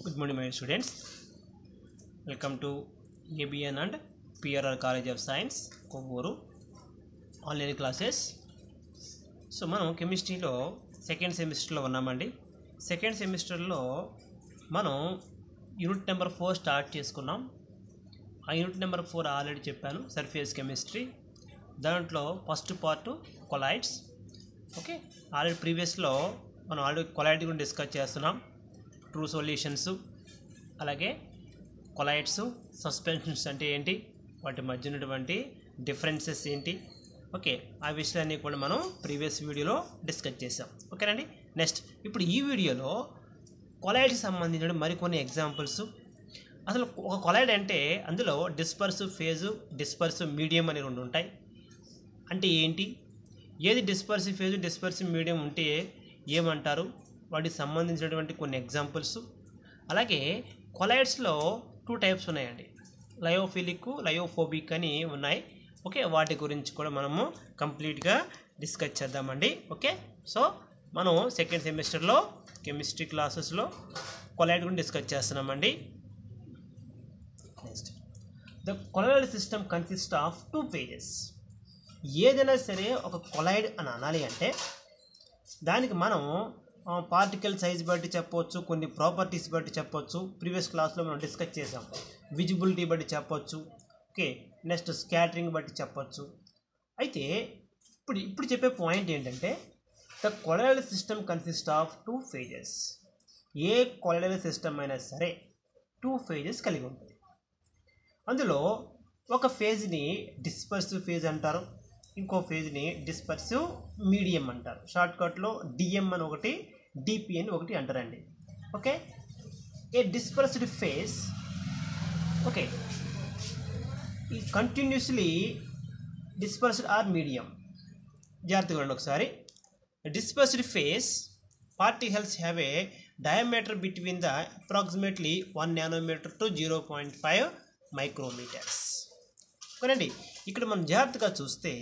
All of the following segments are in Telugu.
Good morning, my students. Welcome to ABN and PRR College of Science, Kovvur online classes so మనం కెమిస్ట్రీలో సెకండ్ సెమిస్టర్లో ఉన్నామండి సెకండ్ సెమిస్టర్లో మనం యూనిట్ నెంబర్ ఫోర్ స్టార్ట్ చేసుకున్నాం ఆ యూనిట్ నెంబర్ ఫోర్ ఆల్రెడీ చెప్పాను సర్ఫేస్ కెమిస్ట్రీ దాంట్లో first part colloids okay already ప్రీవియస్లో మనం ఆల్రెడీ కొలైడ్ గురించి డిస్కస్ చేస్తున్నాం ట్రూ సొల్యూషన్స్ అలాగే కొలైడ్స్ సస్పెన్షన్స్ అంటే ఏంటి వాటి మధ్య ఉన్నటువంటి డిఫరెన్సెస్ ఏంటి ఓకే ఆ విషయాన్ని కూడా మనం ప్రీవియస్ వీడియోలో డిస్కస్ చేసాం ఓకేనండి నెక్స్ట్ ఇప్పుడు ఈ వీడియోలో కొలైడ్కి సంబంధించిన మరికొన్ని ఎగ్జాంపుల్స్ అసలు ఒక కొలైడ్ అంటే అందులో డిస్పర్స్ ఫేజు డిస్పర్స్ మీడియం అని రెండు ఉంటాయి అంటే ఏంటి ఏది డిస్పర్సివ్ ఫేజ్ డిస్పర్సివ్ మీడియం ఉంటే ఏమంటారు వాటికి సంబంధించినటువంటి కొన్ని ఎగ్జాంపుల్స్ అలాగే కొలైడ్స్లో టూ టైప్స్ ఉన్నాయండి లయోఫిలిక్ లయోఫోబిక్ అని ఉన్నాయి ఓకే వాటి గురించి కూడా మనము కంప్లీట్గా డిస్కస్ చేద్దామండి ఓకే సో మనం సెకండ్ సెమిస్టర్లో కెమిస్ట్రీ క్లాసెస్లో కొలైడ్ గురించి డిస్కస్ చేస్తున్నామండి next the colloid system consist of two pages ఏదైనా సరే ఒక కొలైడ్ అని అనాలి అంటే దానికి మనం పార్టికల్ సైజ్ బట్టి చెప్పవచ్చు కొన్ని ప్రాపర్టీస్ బట్టి చెప్పవచ్చు ప్రీవియస్ క్లాస్లో మనం డిస్కస్ చేసాం విజిబిలిటీ బట్టి చెప్పవచ్చు ఓకే నెక్స్ట్ స్కాటరింగ్ బట్టి చెప్పవచ్చు అయితే ఇప్పుడు ఇప్పుడు చెప్పే పాయింట్ ఏంటంటే the colloidal system consist of two phases ఏ కొలైడల్ సిస్టమ్ అయినా సరే టూ ఫేజెస్ కలిగి ఉంటుంది అందులో ఒక ఫేజ్ని డిస్పర్సివ్ ఫేజ్ అంటారు ఇంకో ఫేజ్ని డిస్పర్సివ్ మీడియం అంటారు షార్ట్కట్లో డిఎం అని ఒకటి డిపి అని ఒకటి అంటారండి okay a dispersed phase okay ఈ కంటిన్యూస్లీ డిస్పర్స్డ్ ఆర్ మీడియం జాగ్రత్తగా ఉండండి ఒకసారి dispersed phase particles have a diameter between the approximately 1 nanometer to 0.5 micrometres ఓకేనండి ఇక్కడ మనం జాగ్రత్తగా చూస్తే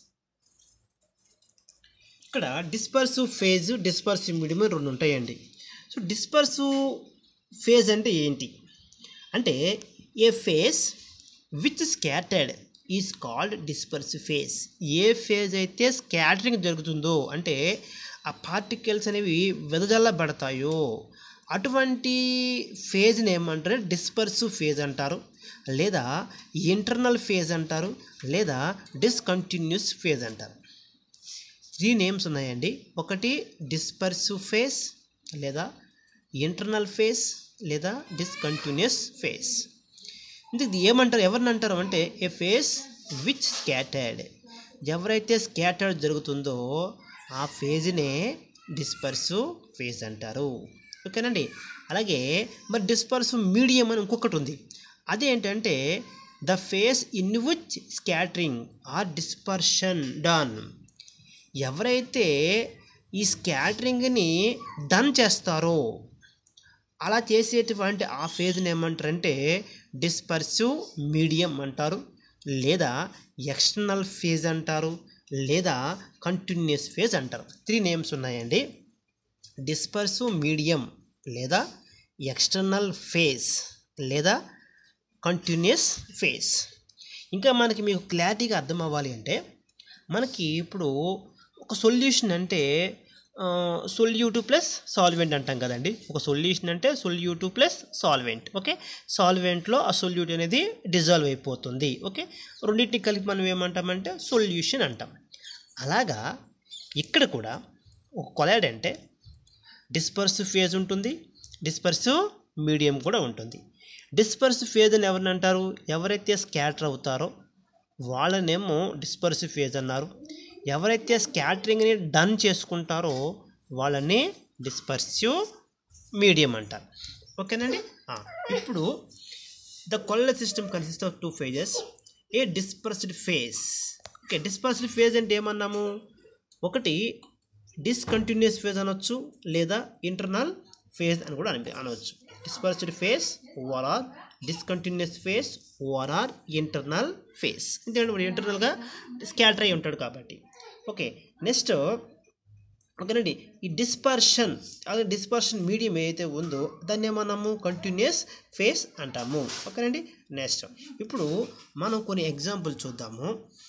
ఇక్కడ డిస్పర్సివ్ ఫేజ్ డిస్పర్సివ్ మీడియం రెండు ఉంటాయండి సో డిస్పర్సివ్ ఫేజ్ అంటే ఏంటి అంటే a phase which scattered is called dispersive phase ఏ ఫేజ్ అయితే స్కాటరింగ్ జరుగుతుందో అంటే ఆ పార్టికల్స్ అనేవి వెదజల్లబడతాయో అటువంటి ఫేజ్ని ఏమంటారు డిస్పర్సివ్ ఫేజ్ అంటారు లేదా ఇంటర్నల్ ఫేజ్ అంటారు లేదా డిస్కంటిన్యూస్ ఫేజ్ అంటారు త్రీ నేమ్స్ ఉన్నాయండి ఒకటి డిస్పర్సివ్ ఫేజ్ లేదా ఇంటర్నల్ ఫేజ్ లేదా డిస్కంటిన్యూస్ ఫేజ్ ఇందుకు ఏమంటారు ఎవరిని అంటారు అంటే ఏ ఫేజ్ విచ్ స్కాటర్డ్ ఎవరైతే స్కాటర్డ్ జరుగుతుందో ఆ ఫేజ్నే డిస్పర్సివ్ ఫేజ్ అంటారు ఓకేనండి అలాగే మరి డిస్పర్సివ్ మీడియం అని ఇంకొకటి ఉంది అదేంటంటే the phase in which scattering or dispersion done ఎవరైతే ఈ స్కాటరింగ్ని డన్ చేస్తారో అలా చేసేటువంటి ఆ ఫేజ్ని ఏమంటారంటే డిస్పర్సివ్ మీడియం అంటారు లేదా ఎక్స్టర్నల్ ఫేజ్ అంటారు లేదా కంటిన్యూస్ ఫేజ్ అంటారు త్రీ నేమ్స్ ఉన్నాయండి డిస్పర్సివ్ మీడియం లేదా ఎక్స్టర్నల్ ఫేజ్ లేదా కంటిన్యూస్ ఫేజ్ ఇంకా మనకి మీకు క్లారిటీగా అర్థం అవ్వాలి అంటే మనకి ఇప్పుడు ఒక సొల్యూషన్ అంటే సొల్యూటివ్ ప్లస్ సాల్వెంట్ అంటాం కదండి ఒక సొల్యూషన్ అంటే సొల్యూటివ్ ప్లస్ సాల్వెంట్ ఓకే సాల్వెంట్లో ఆ సొల్యూట్ అనేది డిజాల్వ్ అయిపోతుంది ఓకే రెండింటిని కలిపి మనం ఏమంటామంటే సొల్యూషన్ అంటాం అలాగా ఇక్కడ కూడా ఒక కొలైడ్ అంటే డిస్పర్సివ్ ఫేజ్ ఉంటుంది డిస్పర్సివ్ మీడియం కూడా ఉంటుంది డిస్పర్సివ్ ఫేజ్ అని ఎవరిని అంటారు ఎవరైతే స్కాటర్ అవుతారో వాళ్ళనేమో డిస్పర్సివ్ ఫేజ్ అన్నారు ఎవరైతే స్కాటరింగ్ని డన్ చేసుకుంటారో వాళ్ళని డిస్పర్సివ్ మీడియం అంటారు ఓకేనండి ఇప్పుడు the colloid system consist of two phases a dispersed phase okay dispersed phase అంటే ఏమన్నాము ఒకటి డిస్కంటిన్యూస్ ఫేజ్ అనొచ్చు లేదా ఇంటర్నల్ ఫేజ్ అని కూడా అని అనవచ్చు dispersed phase overall discontinuous phase or internal phase ఎందుకంటే ఇంటర్నల్గా స్కాటర్ అయి ఉంటాడు కాబట్టి ఓకే నెక్స్ట్ ఓకేనండి ఈ డిస్పర్షన్ అదే డిస్పర్షన్ మీడియం ఏదైతే ఉందో దాన్ని మనము కంటిన్యూస్ ఫేస్ అంటాము ఓకేనండి నెక్స్ట్ ఇప్పుడు మనం కొన్ని ఎగ్జాంపుల్ చూద్దాము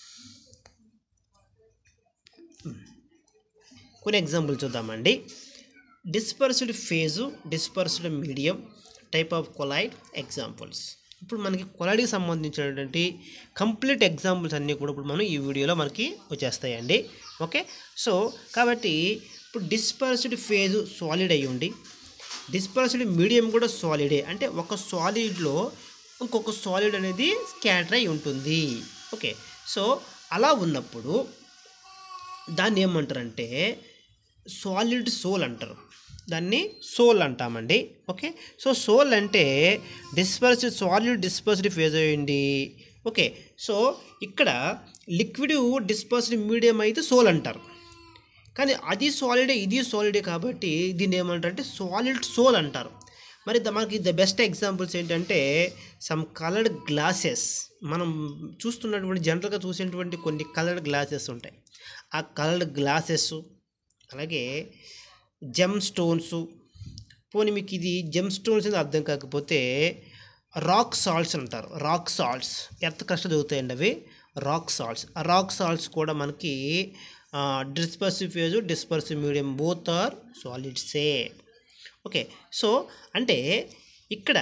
కొన్ని ఎగ్జాంపుల్ చూద్దామండి dispersed phase dispersed medium type of colloid examples ఇప్పుడు మనకి కొలైడ్కి సంబంధించినటువంటి కంప్లీట్ ఎగ్జాంపుల్స్ అన్నీ కూడా ఇప్పుడు మనం ఈ వీడియోలో మనకి వచ్చేస్తాయండి ఓకే సో కాబట్టి ఇప్పుడు డిస్పర్స్డ్ ఫేజు సాలిడ్ అయ్యి ఉండి డిస్పర్స్డ్ మీడియం కూడా సాలిడే అంటే ఒక సాలిడ్లో ఇంకొక సాలిడ్ అనేది స్కాటర్ అయి ఉంటుంది ఓకే సో అలా ఉన్నప్పుడు దాన్ని ఏమంటారంటే సాలిడ్ సోల్ అంటారు దాన్ని సోల్ అంటామండి ఓకే సో సోల్ అంటే డిస్పర్స్డ్ సాలిడ్ డిస్పర్స్డ్ ఫేజ్ అయ్యింది ఓకే సో ఇక్కడ లిక్విడ్ డిస్పర్స్డ్ మీడియం అయితే సోల్ అంటారు కానీ అది సాలిడే ఇది సాలిడే కాబట్టి దీన్ని ఏమంటారంటే సాలిడ్ సోల్ అంటారు మరి ద- మనకి ద బెస్ట్ ఎగ్జాంపుల్స్ ఏంటంటే సమ్ కలర్డ్ గ్లాసెస్ మనం చూస్తున్నటువంటి జనరల్గా చూసేటువంటి కొన్ని కలర్డ్ గ్లాసెస్ ఉంటాయి ఆ కలర్డ్ గ్లాసెస్ అలాగే జెమ్ స్టోన్స్ పోనీ మీకు ఇది జెమ్ స్టోన్స్ అనేది అర్థం కాకపోతే రాక్ సాల్ట్స్ అంటారు రాక్ సాల్ట్స్ ఎర్త్ కష్ట చదువుతాయండి అవి రాక్ సాల్ట్స్ ఆ రాక్ సాల్ట్స్ కూడా మనకి dispersive phase dispersive medium both are సాలిడ్సే ఓకే సో అంటే ఇక్కడ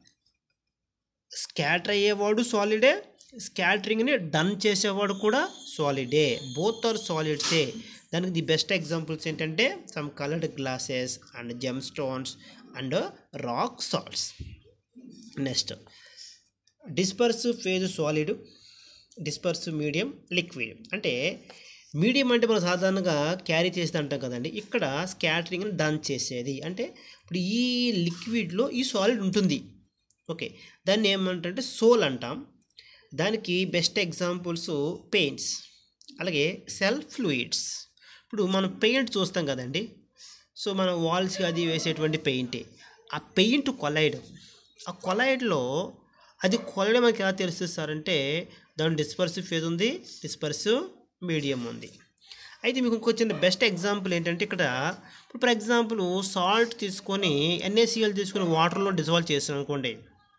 స్కాటర్ అయ్యేవాడు సాలిడే స్కాటరింగ్ని డన్ చేసేవాడు కూడా సాలిడే బోత్ ఆర్ సాలిడ్సే దానికి ది బెస్ట్ ఎగ్జాంపుల్స్ ఏంటంటే some coloured glasses and gem stones and rock salts next disperse phase solid disperse medium liquid అంటే మీడియం అంటే మనం సాధారణంగా క్యారీ చేస్తే అంటాం కదండి ఇక్కడ స్కాటరింగ్ని డన్ చేసేది అంటే ఇప్పుడు ఈ లిక్విడ్లో ఈ సాలిడ్ ఉంటుంది ఓకే దాన్ని ఏమంటే సోల్ అంటాం దానికి బెస్ట్ ఎగ్జాంపుల్స్ పెయింట్స్ అలాగే సెల్ ఫ్లూయిడ్స్ ఇప్పుడు మనం పెయింట్ చూస్తాం కదండి సో మనం వాల్స్కి అది వేసేటువంటి పెయింటే ఆ పెయింట్ కొలైడ్ ఆ కొలైడ్లో అది కొలైడ్ మనకి ఎలా తెలుస్తుంది సార్ అంటే దాని డిస్పర్సివ్ ఫేజ్ ఉంది డిస్పర్సివ్ మీడియం ఉంది అయితే మీకు ఇంకో చిన్న బెస్ట్ ఎగ్జాంపుల్ ఏంటంటే ఇక్కడ ఇప్పుడు ఫర్ ఎగ్జాంపుల్ సాల్ట్ తీసుకొని ఎన్ఏసిఎల్ తీసుకొని వాటర్లో డిజాల్వ్ చేసాం అనుకోండి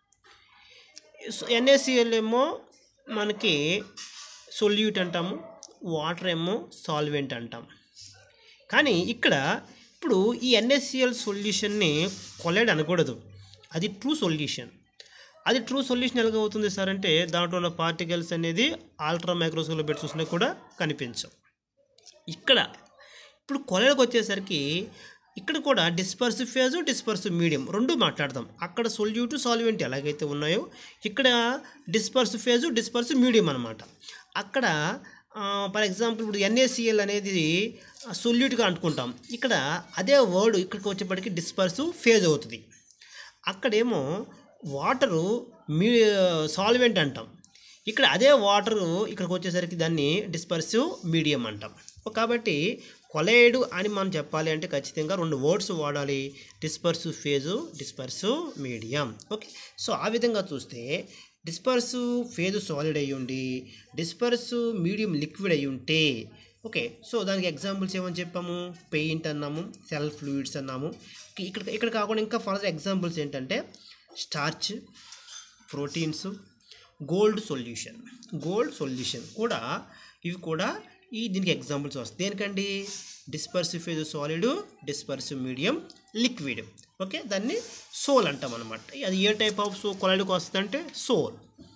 ఎన్ఏసిఎల్ ఏమో మనకి సొల్యూట్ అంటాము వాటర్ ఏమో సాల్వెంట్ అంటాం కానీ ఇక్కడ ఇప్పుడు ఈ ఎన్ఎస్సిఎల్ సొల్యూషన్ని కొలైడ్ అనకూడదు అది ట్రూ సొల్యూషన్ అది ట్రూ సొల్యూషన్ ఎలాగ అవుతుంది సార్ అంటే దాంట్లో ఉన్న పార్టికల్స్ అనేది ఆల్ట్రా మైక్రోస్కోప్లో పెట్టి చూసినా కూడా కనిపించవు ఇక్కడ ఇప్పుడు కొలైడ్కి వచ్చేసరికి ఇక్కడ కూడా డిస్పర్సివ్ ఫేజ్ డిస్పర్సివ్ మీడియం రెండు మాట్లాడదాం అక్కడ సొల్యూట్ సాల్వెంట్ ఎలాగైతే ఉన్నాయో ఇక్కడ డిస్పర్సివ్ ఫేజ్ డిస్పర్సివ్ మీడియం అనమాట అక్కడ ఫర్ ఎగ్జాంపుల్ ఇప్పుడు ఎన్ఏసిఎల్ అనేది సొల్యూట్గా అనుకుంటాం ఇక్కడ అదే వర్డ్ ఇక్కడికి వచ్చేప్పటికి డిస్పర్సివ్ ఫేజ్ అవుతుంది అక్కడేమో వాటరు మీ సాల్వెంట్ అంటాం ఇక్కడ అదే వాటరు ఇక్కడికి వచ్చేసరికి దాన్ని డిస్పర్సివ్ మీడియం అంటాం కాబట్టి కొలైడ్ అని మనం చెప్పాలి అంటే ఖచ్చితంగా రెండు వర్డ్స్ వాడాలి dispersive phase dispersive medium okay so ఆ విధంగా చూస్తే డిస్పర్సివ్ ఫేజ్ సాలిడ్ అయ్యి ఉండి డిస్పర్సివ్ మీడియం లిక్విడ్ అయి ఉంటే ఓకే సో దానికి ఎగ్జాంపుల్స్ ఏమని చెప్పాము పెయింట్ అన్నాము సెల్ ఫ్లూయిడ్స్ అన్నాము ఇక్కడ ఇక్కడ కాకుండా ఇంకా ఫర్దర్ ఎగ్జాంపుల్స్ ఏంటంటే starch proteins gold solution gold solution కూడా ఇవి కూడా ఈ దీనికి ఎగ్జాంపుల్స్ వస్తాయి దేనికండి dispersive phase solid dispersive medium liquid okay దాన్ని సోల్ అంటాం అనమాట అది ఏ టైప్ ఆఫ్ సో కొలైడ్కి వస్తుందంటే సోల్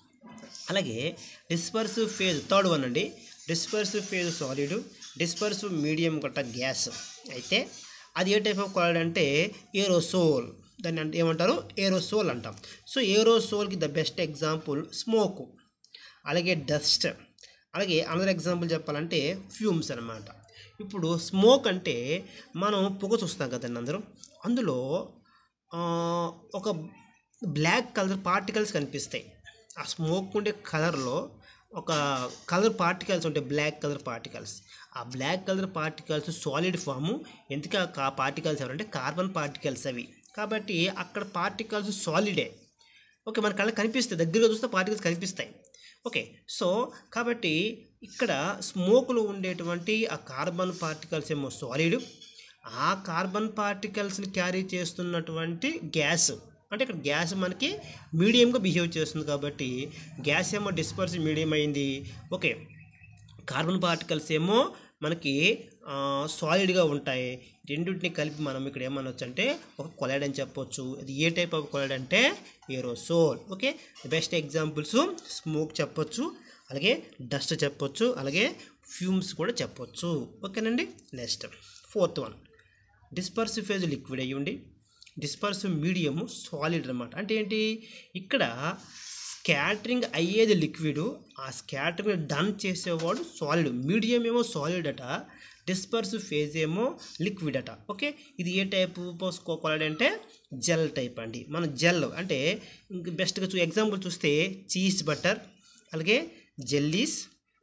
అలాగే డిస్పర్సివ్ ఫేజ్ థర్డ్ వన్ అండి dispersive phase solid dispersive medium గట్ట గ్యాస్ అయితే అది ఏ టైప్ ఆఫ్ కొలైడ్ అంటే ఏరోసోల్ దాన్ని అంటే ఏమంటారు ఏరోసోల్ అంటాం సో ఏరోసోల్కి ద బెస్ట్ ఎగ్జాంపుల్ స్మోక్ అలాగే డస్ట్ అలాగే అనదర్ ఎగ్జాంపుల్ చెప్పాలంటే ఫ్యూమ్స్ అనమాట ఇప్పుడు స్మోక్ అంటే మనం పొగ చూస్తాం కదండి అందరూ అందులో ఆ, ఒక బ్లాక్ కలర్ పార్టికల్స్ కనిపిస్తాయి ఆ స్మోక్ ఉండే కలర్లో ఒక కలర్ పార్టికల్స్ ఉంటాయి బ్లాక్ కలర్ పార్టికల్స్ ఆ black colour particles solid form ఎందుకు ఆ పార్టికల్స్ ఎవరంటే కార్బన్ పార్టికల్స్ అవి కాబట్టి అక్కడ పార్టికల్స్ సాలిడే ఓకే మన కళ్ళకి కనిపిస్తాయి దగ్గరగా చూస్తే పార్టికల్స్ కనిపిస్తాయి ఓకే సో కాబట్టి ఇక్కడ స్మోక్లో ఉండేటువంటి ఆ కార్బన్ పార్టికల్స్ ఏమో సాలిడ్ ఆ కార్బన్ పార్టికల్స్ని క్యారీ చేస్తున్నటువంటి గ్యాస్ అంటే ఇక్కడ గ్యాస్ మనకి మీడియంగా బిహేవ్ చేస్తుంది కాబట్టి గ్యాస్ ఏమో డిస్పర్స్ మీడియం అయింది ఓకే కార్బన్ పార్టికల్స్ ఏమో మనకి సాలిడ్గా ఉంటాయి రెండింటిని కలిపి మనం ఇక్కడ ఏమనొచ్చు అంటే ఒక కొలైడ్ అని చెప్పొచ్చు ఇది ఏ టైప్ ఆఫ్ కొలైడ్ అంటే aerosol okay best examples smoke చెప్పొచ్చు అలాగే డస్ట్ చెప్పొచ్చు అలాగే ఫ్యూమ్స్ కూడా చెప్పొచ్చు ఓకేనండి next fourth one dispersive phase liquid అయ్యి ఉండి డిస్పర్సివ్ మీడియము సాలిడ్ అనమాట అంటే ఏంటి ఇక్కడ స్కాటరింగ్ అయ్యేది లిక్విడ్ ఆ స్కాటరింగ్ డన్ చేసేవాడు సాలిడ్ మీడియం ఏమో సాలిడ్ అట డిస్పర్సివ్ ఫేజ్ ఏమో లిక్విడ్ అట ఓకే ఇది ఏ టైప్ పోసుకోవాలి అంటే జెల్ టైప్ అండి మన జెల్ అంటే ఇంక బెస్ట్గా చూ ఎగ్జాంపుల్ చూస్తే చీజ్ బటర్ అలాగే జెల్లీస్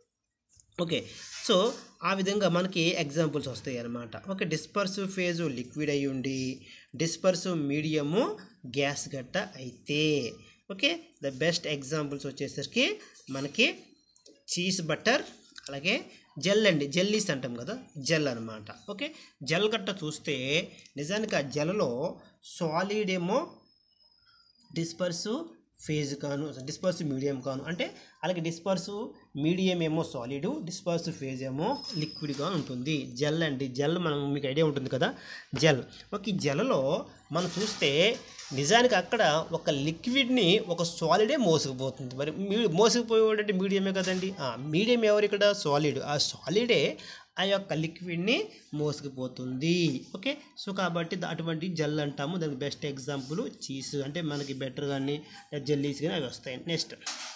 ఓకే సో ఆ విధంగా మనకి ఎగ్జాంపుల్స్ వస్తాయి అన్నమాట ఓకే డిస్పర్సివ్ ఫేజు లిక్విడ్ అయి ఉండి డిస్పర్సివ్ మీడియము గ్యాస్ గట్ట అయితే ఓకే ద బెస్ట్ ఎగ్జాంపుల్స్ వచ్చేసరికి మనకి చీజ్ బటర్ అలాగే జెల్ అండి జెల్లీస్ అంటాం కదా జెల్ అనమాట ఓకే జెల్ గట్ట చూస్తే నిజానికి ఆ జెల్లో సాలిడ్ ఏమో డిస్పర్సు ఫేజ్ కాను డిస్పర్స్ మీడియం కాను అంటే అలాగే డిస్పర్సు మీడియం ఏమో సాలిడ్ డిస్పర్స్ ఫేజ్ ఏమో లిక్విడ్గా ఉంటుంది జెల్ అండి జెల్ మనం మీకు ఐడియా ఉంటుంది కదా జెల్ ఒక ఈ జెల్లో మనం చూస్తే నిజానికి అక్కడ ఒక లిక్విడ్ని ఒక సాలిడే మోసుకుపోతుంది మరి మీ మోసుకుపోయేటంటే మీడియమే కదండి మీడియం ఎవరు ఇక్కడ సాలిడ్ ఆ సాలిడే ఆ యొక్క లిక్విడ్ని మోసుకుపోతుంది ఓకే సో కాబట్టి ద- అటువంటి జెల్ అంటాము దానికి బెస్ట్ ఎగ్జాంపుల్ చీజ్ అంటే మనకి బెటర్ కానీ జెల్లీస్ కానీ అవి వస్తాయి నెక్స్ట్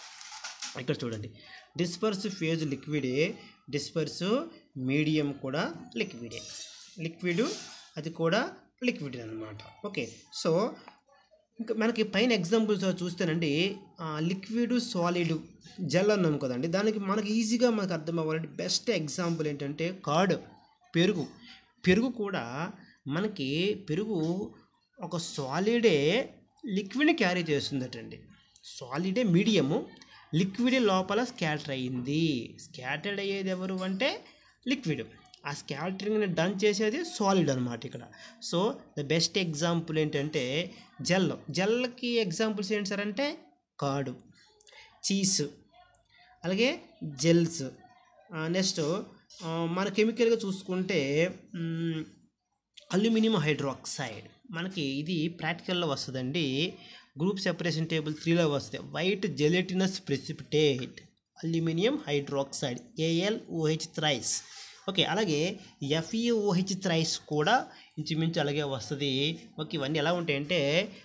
ఇక్కడ చూడండి డిస్పర్స్ ఫేజ్ లిక్విడే డిస్పర్స్ మీడియం కూడా లిక్విడే లిక్విడ్ అది కూడా లిక్విడ్ అనమాట ఓకే సో ఇంకా మనకి పైన ఎగ్జాంపుల్స్ చూస్తేనండి లిక్విడ్ సాలిడ్ జెల్ అన్నాం కదండి దానికి మనకి ఈజీగా మనకు అర్థం అవ్వాలంటే బెస్ట్ ఎగ్జాంపుల్ ఏంటంటే కర్డ్ పెరుగు పెరుగు కూడా మనకి పెరుగు ఒక సాలిడే లిక్విడ్ని క్యారీ చేస్తుందటండి సాలిడే మీడియము లిక్విడ్ లోపల స్కాటర్ అయ్యింది స్కాటర్డ్ అయ్యేది ఎవరు అంటే లిక్విడ్ ఆ స్కాటరింగ్ని డన్ చేసేది సాలిడ్ అనమాట ఇక్కడ సో ద బెస్ట్ ఎగ్జాంపుల్ ఏంటంటే జెల్ జెల్కి ఎగ్జాంపుల్స్ ఏంటి సార్ అంటే కార్డు చీజ్ అలాగే జెల్స్ నెక్స్ట్ మన కెమికల్గా చూసుకుంటే మ్, అల్యూమినియం హైడ్రాక్సైడ్ మనకి ఇది ప్రాక్టికల్లో వస్తుందండి గ్రూప్ సెపరేషన్ టేబుల్ త్రీలో వస్తుంది white gelatinous precipitate aluminium hydroxide ALOH thrice okay అలాగే ఎఫ్ఈఓహెచ్ థ్రైస్ కూడా ఇంచుమించు అలాగే వస్తుంది ఓకే ఇవన్నీ ఎలా ఉంటాయంటే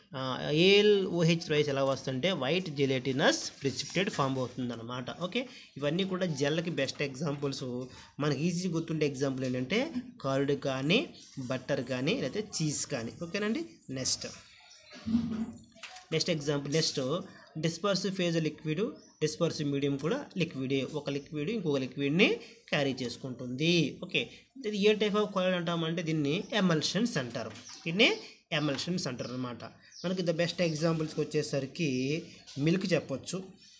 ఏఎల్ఓహెచ్ థ్రైస్ ఎలా వస్తుంటే వైట్ జెలెటినస్ ప్రెసిపిటేట్ ఫామ్ అవుతుంది అనమాట ఓకే ఇవన్నీ కూడా జెల్కి బెస్ట్ ఎగ్జాంపుల్స్ మనకి ఈజీ గుర్తుండే ఎగ్జాంపుల్ ఏంటంటే కర్డ్ కానీ బటర్ కానీ లేకపోతే చీజ్ కానీ ఓకేనండి next next example next disperse phase liquid disperse medium కూడా లిక్విడే ఒక లిక్విడ్ ఇంకొక లిక్విడ్ని క్యారీ చేసుకుంటుంది ఓకే ఇది ఏ టైప్ ఆఫ్ కాయిల్ అంటామంటే దీన్ని ఎమల్షన్స్ అంటారు దీన్ని ఎమల్షన్స్ అంటారు అనమాట మనకి ద బెస్ట్ ఎగ్జాంపుల్స్కి వచ్చేసరికి మిల్క్ చెప్పొచ్చు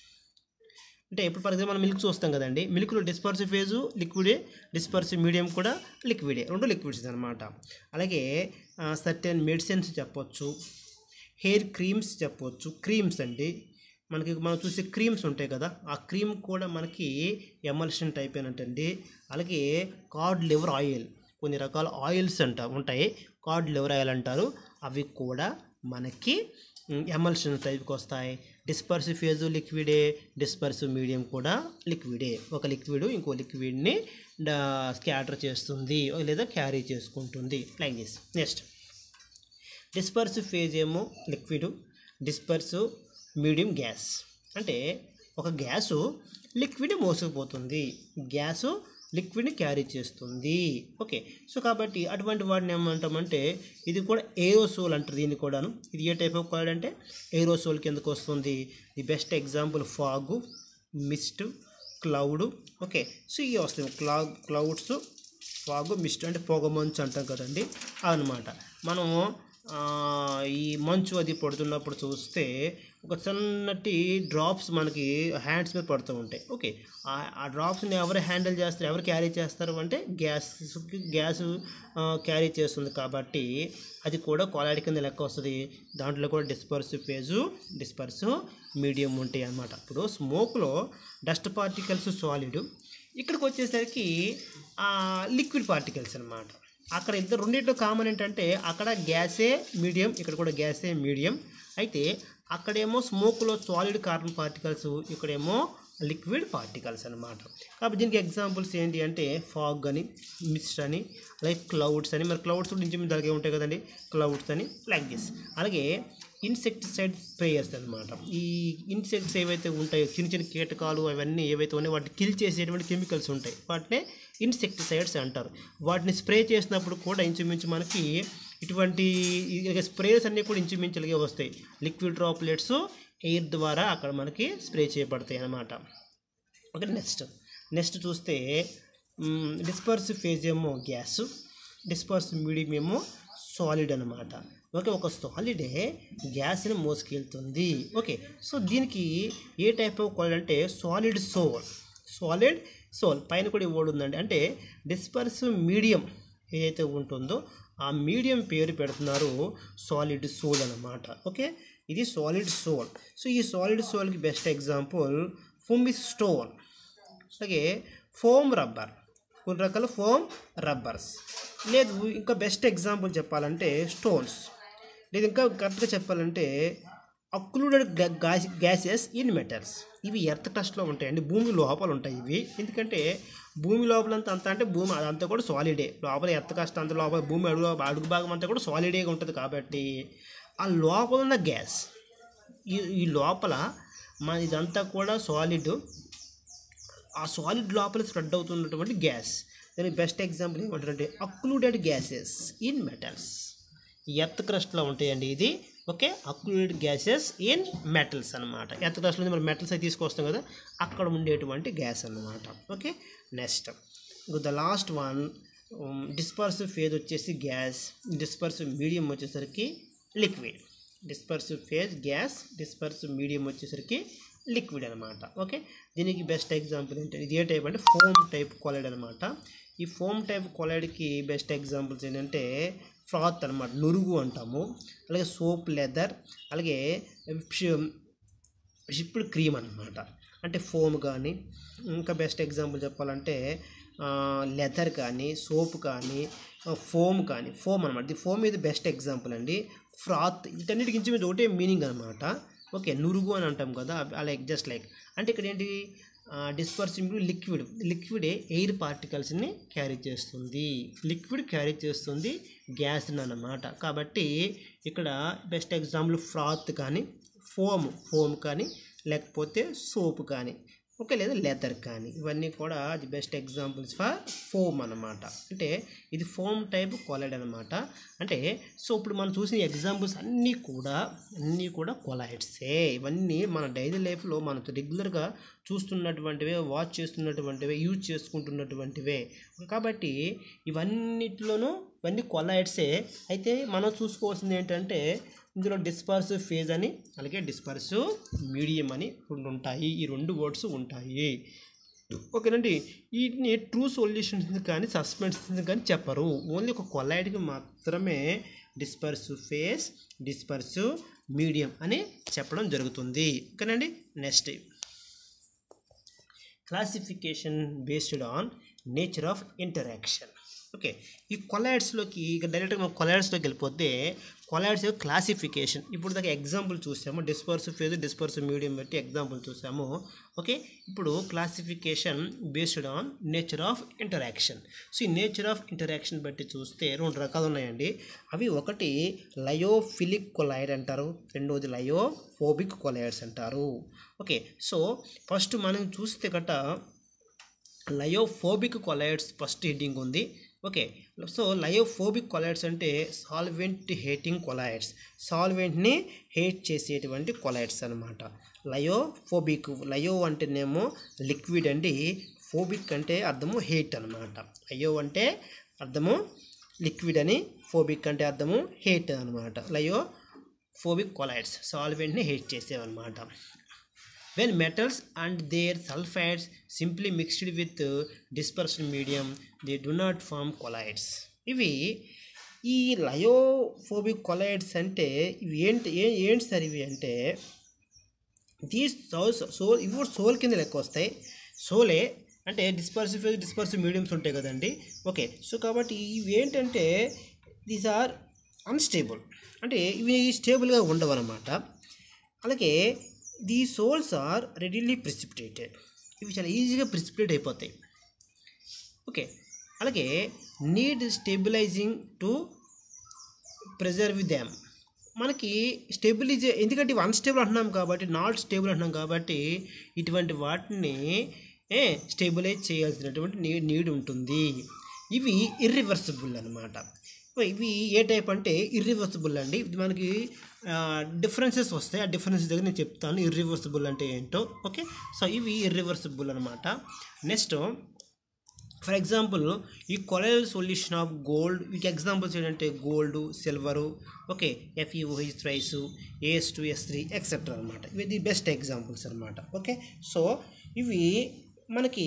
అంటే ఇప్పుడు ఫర్ ఎగ్జాంపుల్ మనం మిల్క్ చూస్తాం కదండి మిల్క్లో డిస్పర్సివ్ ఫేజు లిక్విడే డిస్పర్సివ్ మీడియం కూడా లిక్విడే రెండు లిక్విడ్స్ అనమాట అలాగే సర్టెన్ మెడిసిన్స్ చెప్పొచ్చు హెయిర్ క్రీమ్స్ చెప్పొచ్చు క్రీమ్స్ అండి మనకి మనం చూసే క్రీమ్స్ ఉంటాయి కదా ఆ క్రీమ్ కూడా మనకి ఎమల్షన్ టైప్ అండి అలాగే కార్డ్ లివర్ ఆయిల్ కొన్ని రకాల ఆయిల్స్ అంట ఉంటాయి కార్డ్ లివర్ ఆయిల్ అంటారు అవి కూడా మనకి ఎమల్షన్ టైప్కి వస్తాయి డిస్పర్సివ్ ఫేజు లిక్విడే డిస్పర్సివ్ మీడియం కూడా లిక్విడే ఒక లిక్విడ్ ఇంకో లిక్విడ్ని స్కాటర్ చేస్తుంది లేదా క్యారీ చేసుకుంటుంది like this next dispersive phase ఏమో లిక్విడ్ డిస్పర్సివ్ మీడియం గ్యాస్ అంటే ఒక గ్యాసు లిక్విడ్ మోసుకుపోతుంది గ్యాసు లిక్విడ్ని క్యారీ చేస్తుంది ఓకే సో కాబట్టి అటువంటి వాటిని ఏమంటామంటే ఇది కూడా ఏరోసోల్ అంటారు దీన్ని కూడాను ఇది ఏ టైప్ ఆఫ్ కాయిడ్ అంటే ఏరోసోల్ కిందకు వస్తుంది the best example fog mist cloud okay so ఇవి వస్తాయి క్లా క్లౌడ్స్ ఫాగ్ మిస్ట్ అంటే పొగ మంచు అంటాం కదండి అనమాట మనము ఆ, ఈ మంచు అది పడుతున్నప్పుడు చూస్తే ఒక సన్నటి డ్రాప్స్ మనకి హ్యాండ్స్ మీద పడుతూ ఉంటాయి ఓకే ఆ- ఆ డ్రాప్స్ని ఎవరు హ్యాండిల్ చేస్తారు ఎవరు క్యారీ చేస్తారు అంటే గ్యాస్ గ్యాస్ క్యారీ చేస్తుంది కాబట్టి అది కూడా క్వాలిటీ కింద లెక్క వస్తుంది దాంట్లో కూడా డిస్పర్స్ ఫేజు డిస్పర్స్ మీడియం ఉంటాయి అన్నమాట ఇప్పుడు స్మోక్లో డస్ట్ పార్టికల్స్ సాలిడ్ ఇక్కడికి వచ్చేసరికి లిక్విడ్ పార్టికల్స్ అన్నమాట అక్కడ ఇద్దరు రెండింటిలో కామన్ ఏంటంటే అక్కడ గ్యాసే మీడియం ఇక్కడ కూడా గ్యాసే మీడియం అయితే అక్కడేమో స్మోక్లో సాలిడ్ కార్బన్ పార్టికల్స్ ఇక్కడేమో లిక్విడ్ పార్టికల్స్ అన్నమాట కాబట్టి దీనికి ఎగ్జాంపుల్స్ ఏంటి అంటే ఫాగ్ అని మిస్ట్ అని అలాగే క్లౌడ్స్ అని మరి క్లౌడ్స్ కూడా ఇంచుమించు అలాగే ఉంటాయి కదండి క్లౌడ్స్ అని లైక్ దిస్ అలాగే ఇన్సెక్టిసైడ్ స్ప్రేయర్స్ అన్నమాట ఈ ఇన్సెక్ట్స్ ఏవైతే ఉంటాయో చిన్న చిన్న కీటకాలు అవన్నీ ఏవైతే ఉన్నాయో వాటిని కిల్ చేసేటువంటి కెమికల్స్ ఉంటాయి వాటినే ఇన్సెక్టిసైడ్స్ అంటారు వాటిని స్ప్రే చేసినప్పుడు కూడా ఇంచుమించు మనకి ఇటువంటి స్ప్రేస్ అన్నీ కూడా ఇంచుమించులుగా వస్తాయి లిక్విడ్ డ్రాప్లెట్స్ ఎయిర్ ద్వారా అక్కడ మనకి స్ప్రే చేయబడతాయి అన్నమాట ఓకే నెక్స్ట్ నెక్స్ట్ చూస్తే డిస్పర్స్ ఫేజ్ ఏమో గ్యాస్ డిస్పర్స్ మీడియం ఏమో సాలిడ్ అనమాట ఓకే ఒక సాలిడే గ్యాస్ని మోసుకెళ్తుంది ఓకే సో దీనికి ఏ టైప్ ఆఫ్ కాలిడ్ అంటే సాలిడ్ సోల్ సాలిడ్ సోల్ పైన కూడా ఇవ్వడు ఉందండి అంటే డిస్పర్స్ మీడియం ఏదైతే ఉంటుందో ఆ మీడియం పేరు పెడుతున్నారు సాలిడ్ సోల్ అన్నమాట ఓకే ఇది సాలిడ్ సోల్ సో ఈ సాలిడ్ సోల్కి బెస్ట్ ఎగ్జాంపుల్ ఫుమి స్టోన్ అలాగే ఫోమ్ రబ్బర్ కొన్ని రకాల ఫోమ్ రబ్బర్స్ లేదు ఇంకా బెస్ట్ ఎగ్జాంపుల్ చెప్పాలంటే స్టోన్స్ లేదు ఇంకా కరెక్ట్గా చెప్పాలంటే అక్లూడెడ్ గ్యాసెస్ ఇన్ మెటల్స్ ఇవి ఎర్త్ క్రస్ట్లో ఉంటాయండి భూమి లోపల ఉంటాయి ఇవి ఎందుకంటే భూమి లోపలంతా అంతా అంటే భూమి అదంతా కూడా సాలిడే లోపల ఎర్త్ క్రస్ట్ అంత లోపల భూమి అడుగు అడుగు భాగం అంతా కూడా సాలిడేగా ఉంటుంది కాబట్టి ఆ లోపల ఉన్న గ్యాస్ ఈ ఈ లోపల మన ఇదంతా కూడా సాలిడ్ ఆ సాలిడ్ లోపల స్ప్రెడ్ అవుతున్నటువంటి గ్యాస్ దానికి బెస్ట్ ఎగ్జాంపుల్ ఏమంటారంటే occluded gases in metals earth క్రస్ట్లో ఉంటాయండి ఇది okay occluded gases in metals అనమాట ఎర్త్ క్రస్ట్లో మనం మెటల్స్ అయితే తీసుకొస్తాం కదా అక్కడ ఉండేటువంటి గ్యాస్ అన్నమాట okay next the last one disperse phase వచ్చేసి గ్యాస్ డిస్పర్స్ మీడియం వచ్చేసరికి liquid disperse phase gas disperse medium వచ్చేసరికి లిక్విడ్ అనమాట ఓకే దీనికి బెస్ట్ ఎగ్జాంపుల్ ఏంటంటే ఇది ఏ టైప్ అంటే ఫోమ్ టైప్ కొలైడ్ అనమాట ఈ ఫోమ్ టైప్ కొలైడ్కి బెస్ట్ ఎగ్జాంపుల్స్ ఏంటంటే ఫ్రాత్ అనమాట నురుగు అంటాము అలాగే సోప్ లెదర్ అలాగే షిప్డ్ క్రీమ్ అనమాట అంటే ఫోమ్ కానీ ఇంకా బెస్ట్ ఎగ్జాంపుల్ చెప్పాలంటే లెదర్ కానీ సోప్ కానీ ఫోమ్ కానీ ఫోమ్ అనమాట ఇది ఫోమ్ ఇది బెస్ట్ ఎగ్జాంపుల్ అండి ఫ్రాత్ వీటన్నిటికి ఇంచు మీద ఒకటే మీనింగ్ అనమాట ఓకే నురుగు అని అంటాం కదా అలా జస్ట్ లైక్ అంటే ఇక్కడ ఏంటి డిస్పర్సింగ్ లిక్విడ్ లిక్విడే ఎయిర్ పార్టికల్స్ని క్యారీ చేస్తుంది లిక్విడ్ క్యారీ చేస్తుంది గ్యాస్ని అన్నమాట కాబట్టి ఇక్కడ బెస్ట్ ఎగ్జాంపుల్ ఫ్రాత్ కానీ ఫోమ్ ఫోమ్ కానీ లేకపోతే సోప్ కానీ ఓకే లేదా లెదర్ కానీ ఇవన్నీ కూడా the best examples for foam అన్నమాట అంటే ఇది ఫోమ్ టైప్ కొలైడ్ అనమాట అంటే సో ఇప్పుడు మనం చూసిన ఎగ్జాంపుల్స్ అన్నీ కూడా అన్నీ కూడా కొలైడ్సే ఇవన్నీ మన డైలీ లైఫ్లో మనం రెగ్యులర్గా చూస్తున్నటువంటివే వాచ్ చేస్తున్నటువంటివే యూజ్ చేసుకుంటున్నటువంటివే కాబట్టి ఇవన్నిటిలోనూ ఇవన్నీ కొలైడ్సే అయితే మనం చూసుకోవాల్సింది ఏంటంటే ఇందులో డిస్పర్స్ ఫేజ్ అని అలాగే డిస్పర్స్ మీడియం అని రెండు ఉంటాయి ఈ రెండు వర్డ్స్ ఉంటాయి ఓకేనండి వీటిని ట్రూ సొల్యూషన్స్ కానీ సస్పెన్షన్స్ కానీ చెప్పరు ఓన్లీ ఒక కొలైడ్కి మాత్రమే డిస్పర్స్ ఫేస్ డిస్పర్స్ మీడియం అని చెప్పడం జరుగుతుంది ఓకేనండి next classification based on nature of interaction okay ఈ కొలైడ్స్లోకి ఇక డైరెక్ట్గా మనం కొలైడ్స్లోకి వెళ్ళిపోతే కొలైడ్స్ యొక్క క్లాసిఫికేషన్ ఇప్పుడు దాకా ఎగ్జాంపుల్ చూసాము డిస్పర్స్ ఫేజ్ డిస్పర్స్ మీడియం బట్టి ఎగ్జాంపుల్ చూసాము ఓకే ఇప్పుడు classification based on nature of interaction so ఈ నేచర్ ఆఫ్ ఇంటరాక్షన్ బట్టి చూస్తే రెండు రకాలు ఉన్నాయండి అవి ఒకటి లయోఫిలిక్ కొలైడ్ అంటారు రెండవది లయోఫోబిక్ కొలైడ్స్ అంటారు ఓకే సో ఫస్ట్ మనం చూస్తే గట లయోఫోబిక్ కొలైడ్స్ ఫస్ట్ హెడ్డింగ్ ఉంది ఓకే సో లయోఫోబిక్ కొలైడ్స్ అంటే సాల్వెంట్ హేటింగ్ కొలైడ్స్ సాల్వెంట్ని హేట్ చేసేటువంటి కొలైడ్స్ అనమాట లయోఫోబిక్ లయో అంటేనేమో లిక్విడ్ అండి ఫోబిక్ అంటే అర్థము హేట్ అనమాట లయో అంటే అర్థము లిక్విడ్ అని ఫోబిక్ అంటే అర్థము హేట్ అనమాట లయో ఫోబిక్ కొలైడ్స్ సాల్వెంట్ని హేట్ చేసేవన్నమాట when metals and their sulphides simply mixed with dispersion medium they do not form colloids ఇవి ఈ లయోఫోబిక్ కొలైడ్స్ అంటే ఇవి ఏంటి ఏ ఏంటి సార్ ఇవి అంటే దీస్ సోల్ సోల్ ఇవి కూడా సోల్ కింద లెక్క వస్తాయి సోలే అంటే డిస్పర్సివ్ డిస్పర్సివ్ మీడియంస్ ఉంటాయి కదండి ఓకే సో కాబట్టి ఇవి ఏంటంటే దీస్ ఆర్ అన్స్టేబుల్ అంటే ఇవి స్టేబుల్గా ఉండవు అనమాట అలాగే దీ సోల్స్ ఆర్ రెడీలీ ప్రిసిపిటేటెడ్ ఇవి చాలా ఈజీగా ప్రిసిపిటేట్ అయిపోతాయి ఓకే అలాగే need stabilising to preserve them మనకి స్టెబిలైజ్ ఎందుకంటే ఇవి అన్స్టేబుల్ అంటున్నాం కాబట్టి నాట్ స్టేబుల్ అంటున్నాం కాబట్టి ఇటువంటి వాటిని ఏ స్టెబిలైజ్ చేయాల్సినటువంటి నీ నీడ్ ఉంటుంది ఇవి ఇర్రివర్సిబుల్ అనమాట ఇవి ఏ టైప్ అంటే ఇర్రివర్సిబుల్ అండి ఇది మనకి డిఫరెన్సెస్ వస్తాయి ఆ డిఫరెన్సెస్ దగ్గర నేను చెప్తాను ఇర్రివర్సిబుల్ అంటే ఏంటో ఓకే సో ఇవి ఇర్రివర్సిబుల్ అనమాట నెక్స్ట్ ఫర్ ఎగ్జాంపుల్ ఈ కొలైల్ సొల్యూషన్ ఆఫ్ గోల్డ్ వీటి ఎగ్జాంపుల్స్ ఏంటంటే gold silver okay FEOH thrice AS two S three etcetera అనమాట ఇవి ది బెస్ట్ ఎగ్జాంపుల్స్ అనమాట ఓకే సో ఇవి మనకి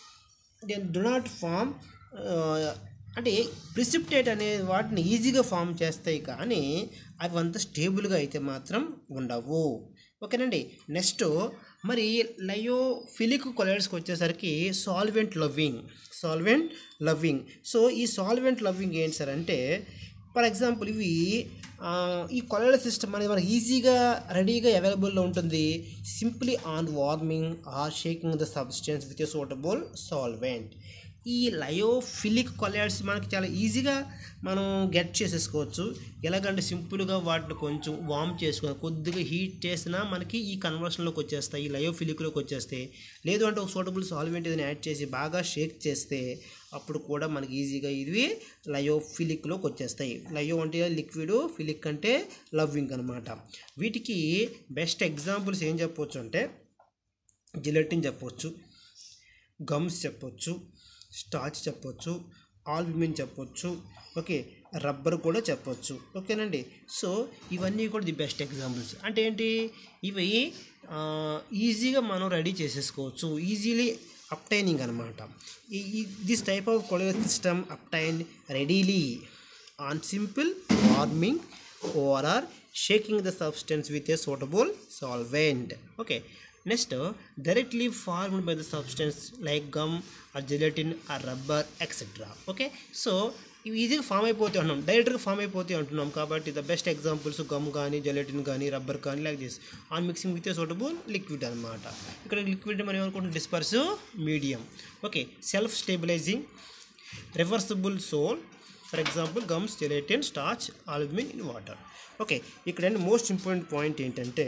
డు నాట్ ఫామ్ అంటే ప్రిసిప్టేట్ అనే వాటిని ఈజీగా ఫామ్ చేస్తాయి కానీ అవి అంత స్టేబుల్గా అయితే మాత్రం ఉండవు ఓకేనండి నెక్స్ట్ మరి లయోఫిలిక్ కొలైడ్స్కి వచ్చేసరికి solvent loving solvent loving so ఈ సాల్వెంట్ లవ్వింగ్ ఏంటి సార్ అంటే ఫర్ ఎగ్జాంపుల్ ఇవి ఆ, ఈ కొలైడ్ సిస్టమ్ అనేది మనకి ఈజీగా రెడీగా అవైలబుల్లో ఉంటుంది simply on warming or shaking the substance with a suitable solvent ఈ లయోఫిలిక్ కొలైడ్స్ మనకి చాలా ఈజీగా మనం గెట్ చేసేసుకోవచ్చు ఎలాగంటే సింపుల్గా వాటిని కొంచెం వార్మ్ చేసుకొని కొద్దిగా హీట్ చేసినా మనకి ఈ కన్వర్షన్లోకి వచ్చేస్తాయి ఈ లయోఫిలిక్లోకి వచ్చేస్తాయి లేదు అంటే ఒక సూటబుల్ సాల్వెంట్ ఏదైనా యాడ్ చేసి బాగా షేక్ చేస్తే అప్పుడు కూడా మనకి ఈజీగా ఇవి లయోఫిలిక్లోకి వచ్చేస్తాయి లయో అంటే లిక్విడ్ ఫిలిక్ అంటే లవ్వింగ్ అనమాట వీటికి బెస్ట్ ఎగ్జాంపుల్స్ ఏం చెప్పొచ్చు అంటే జిలెటిన్ చెప్పొచ్చు గమ్స్ చెప్పొచ్చు స్టార్చ్ చెప్పొచ్చు ఆల్బుమిన్ చెప్పొచ్చు ఓకే రబ్బర్ కూడా చెప్పొచ్చు ఓకేనండి సో ఇవన్నీ కూడా ది బెస్ట్ ఎగ్జాంపుల్స్ అంటే ఏంటి ఇవి ఆ, ఈజీగా మనం రెడీ చేసేసుకోవచ్చు ఈజీలీ అప్టైనింగ్ అనమాట ఈ this type of colloid system obtain readily on simple warming or are shaking the substance with a suitable solvent okay next directly formed by the substance like gum or gelatin or rubber etc okay so ఇవి ఈజీగా ఫామ్ అయిపోతే అంటున్నాం డైరెక్ట్గా ఫామ్ అయిపోతే అంటున్నాం కాబట్టి ద బెస్ట్ ఎగ్జాంపుల్స్ గమ్ కానీ జెలటిన్ కానీ రబ్బర్ కానీ like this on mixing with suitable liquid అనమాట ఇక్కడ లిక్విడ్ మనం ఏమనుకుంటాం disperse medium okay self stabilising reversible sol for example gums gelatin starch albumin in water okay ఇక్కడ మోస్ట్ ఇంపార్టెంట్ పాయింట్ ఏంటంటే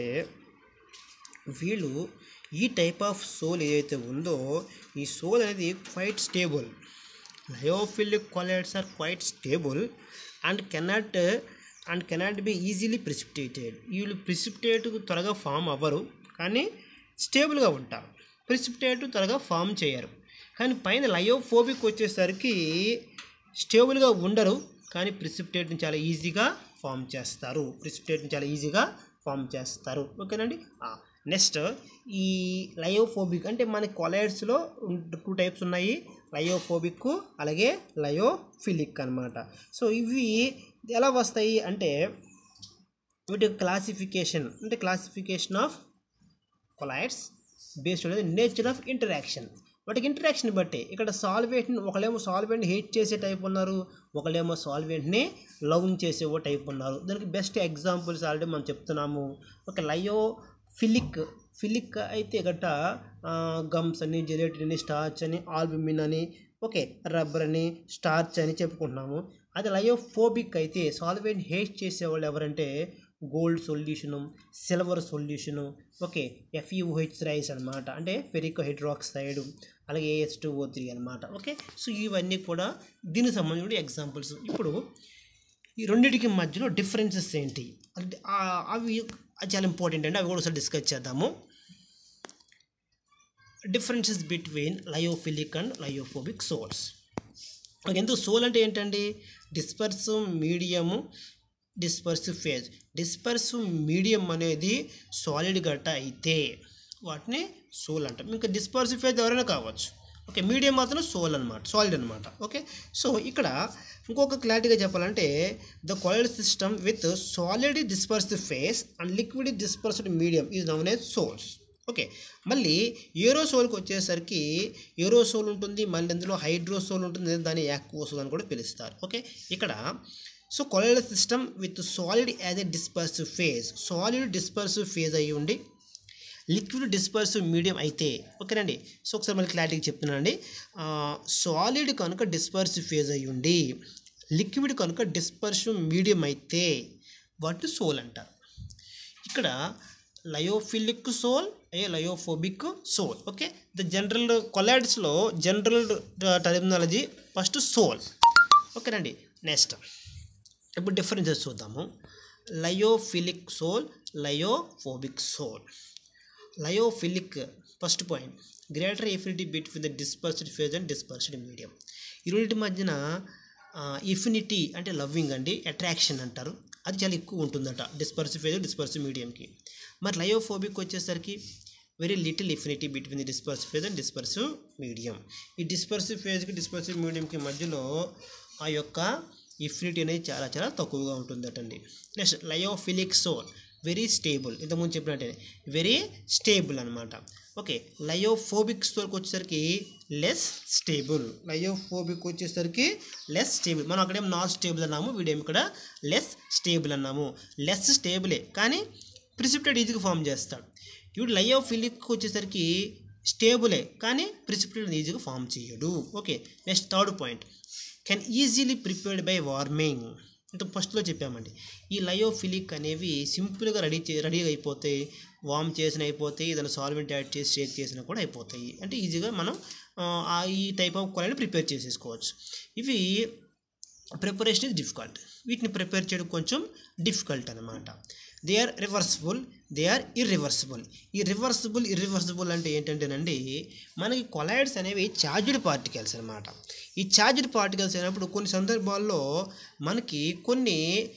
వీళ్ళు ఈ టైప్ ఆఫ్ సోల్ ఏదైతే ఉందో ఈ సోల్ అనేది quite stable lyophilic colloids are quite stable and cannot and cannot be easily precipitated వీళ్ళు ప్రిసిపిటేట్ త్వరగా ఫామ్ అవ్వరు కానీ స్టేబుల్గా ఉంటారు ప్రిసిపిటేట్ త్వరగా ఫామ్ చేయరు కానీ పైన లయోఫోబిక్ వచ్చేసరికి స్టేబుల్గా ఉండరు కానీ ప్రిసిపిటేట్ని చాలా ఈజీగా ఫామ్ చేస్తారు ప్రిసిపిటేట్ని చాలా ఈజీగా ఫామ్ చేస్తారు ఓకేనండి నెక్స్ట్ ఈ లయోఫోబిక్ అంటే మన కొలైడ్స్లో టూ టైప్స్ ఉన్నాయి లయోఫోబిక్ అలాగే లయోఫిలిక్ అన్నమాట సో ఇవి ఎలా వస్తాయి అంటే వీటి క్లాసిఫికేషన్ అంటే classification of colloids based on nature of interaction వాటికి ఇంటరాక్షన్ బట్టి ఇక్కడ సాల్వెంట్ని ఒకళ్ళేమో సాల్వెంట్ హేట్ చేసే టైప్ ఉన్నారు ఒకళ్ళేమో సాల్వెంట్ని లవ్ చేసే ఓ టైప్ ఉన్నారు దానికి బెస్ట్ ఎగ్జాంపుల్స్ ఆల్రెడీ మనం చెప్తున్నాము ఒక లయో ఫిలిక్ ఫిలిక్ అయితే గట్ట గమ్స్ అని జెలటిన్ అని స్టార్చ్ అని ఆల్బుమిన్ అని ఓకే రబ్బర్ అని స్టార్చ్ అని చెప్పుకుంటున్నాము అది లయోఫోబిక్ అయితే సాల్వెంట్ హేట్ చేసేవాళ్ళు ఎవరంటే gold solution silver solution okay FEOH thrice అనమాట అంటే ఫెరిక్ హైడ్రాక్సైడ్ అలాగే ఏఎస్ టూ ఓ త్రీ అనమాట ఓకే సో ఇవన్నీ కూడా దీనికి సంబంధించిన ఎగ్జాంపుల్స్ ఇప్పుడు ఈ రెండింటికి మధ్యలో డిఫరెన్సెస్ ఏంటి అంటే ఆ- అవి అది చాలా ఇంపార్టెంట్ అండి అవి కూడా ఒకసారి డిస్కస్ చేద్దాము differences between lyophilic and lyophobic sols okay ఎందుకు సోల్ అంటే ఏంటండి dispersive medium dispersive phase dispersive medium అనేది సాలిడ్ గట్ట అయితే వాటిని సోల్ అంటాం ఇంకా డిస్పర్సివ్ ఫేజ్ ఎవరైనా కావచ్చు ఓకే మీడియం మాత్రం సోల్ అనమాట సాలిడ్ అనమాట ఓకే సో ఇక్కడ ఇంకొక క్లారిటీగా చెప్పాలంటే the colloid system with solid dispersive phase and liquid dispersed medium is known as sols okay మళ్ళీ ఏరోసోల్కి వచ్చేసరికి ఏరోసోల్ ఉంటుంది మళ్ళీ అందులో హైడ్రోసోల్ ఉంటుంది దాన్ని యాక్వోసోల్ అని కూడా పిలుస్తారు ఓకే ఇక్కడ so colloid system with solid as a dispersive phase solid dispersive phase అయ్యి ఉండి లిక్విడ్ డిస్పర్సివ్ మీడియం అయితే ఓకేనండి సో ఒకసారి మళ్ళీ క్లారిటీగా చెప్తున్నానండి సాలిడ్ కనుక డిస్పర్సివ్ ఫేజ్ అయ్యి ఉండి లిక్విడ్ కనుక డిస్పర్సివ్ మీడియం అయితే వాటిని సోల్ అంటారు ఇక్కడ లయోఫిలిక్ సోల్ ఏ lyophobic sol okay the general కొలాయిడ్స్లో జనరల్ టర్మినాలజీ ఫస్ట్ సోల్ ఓకేనండి నెక్స్ట్ ఇప్పుడు డిఫరెన్సెస్ చూద్దాము lyophilic sol lyophobic sol lyophilic first point greater affinity between the dispersed phase and dispersed medium ఈ రెండింటి మధ్యన ఇఫినిటీ అంటే లవ్వింగ్ అండి అట్రాక్షన్ అంటారు అది చాలా ఎక్కువ ఉంటుందట డిస్పర్సివ్ ఫేజ్ డిస్పర్సివ్ మీడియంకి మరి లయోఫోబిక్ వచ్చేసరికి very little affinity between the dispersive phase and dispersive medium ఈ డిస్పర్సివ్ ఫేజ్కి డిస్పర్సివ్ మీడియంకి మధ్యలో ఆ యొక్క ఇఫినిటీ అనేది చాలా చాలా తక్కువగా ఉంటుందటండి next lyophilic sol very stable ఇంతకుముందు చెప్పినట్టే వెరీ స్టేబుల్ అనమాట ఓకే లయోఫోబిక్ స్టోర్కి వచ్చేసరికి లెస్ స్టేబుల్ లయోఫోబిక్ వచ్చేసరికి లెస్ స్టేబుల్ మనం అక్కడేం నాట్ స్టేబుల్ అన్నాము వీడేం ఇక్కడ లెస్ స్టేబుల్ అన్నాము లెస్ స్టేబులే కానీ ప్రిసిపిటేట్ ఈజీగా ఫామ్ చేస్తాడు ఇప్పుడు లయోఫిలిక్ వచ్చేసరికి స్టేబులే కానీ ప్రిసిపిటేట్ ఈజీగా ఫామ్ చేయడు okay next third point can easily prepared by warming ఇంత ఫస్ట్లో చెప్పామండి ఈ లయోఫిలిక్ అనేవి సింపుల్గా రెడీ చే రెడీగా అయిపోతాయి వామ్ చేసిన అయిపోతాయి ఏదైనా సాల్వెంట్ యాడ్ చేసి షేక్ చేసినా కూడా అయిపోతాయి అంటే ఈజీగా మనం ఆ ఈ టైప్ ఆఫ్ కొలైని ప్రిపేర్ చేసేసుకోవచ్చు ఇవి ప్రిపరేషన్ ఇస్ డిఫికల్ట్ వీటిని ప్రిపేర్ చేయడం కొంచెం డిఫికల్ట్ అనమాట they are reversible they are irreversible ఈ రివర్సిబుల్ ఇర్రివర్సిబుల్ అంటే ఏంటంటేనండి మనకి కొలైడ్స్ అనేవి ఛార్జ్డ్ పార్టికల్స్ అనమాట ఈ ఛార్జ్డ్ పార్టికల్స్ అయినప్పుడు కొన్ని సందర్భాల్లో మనకి కొన్ని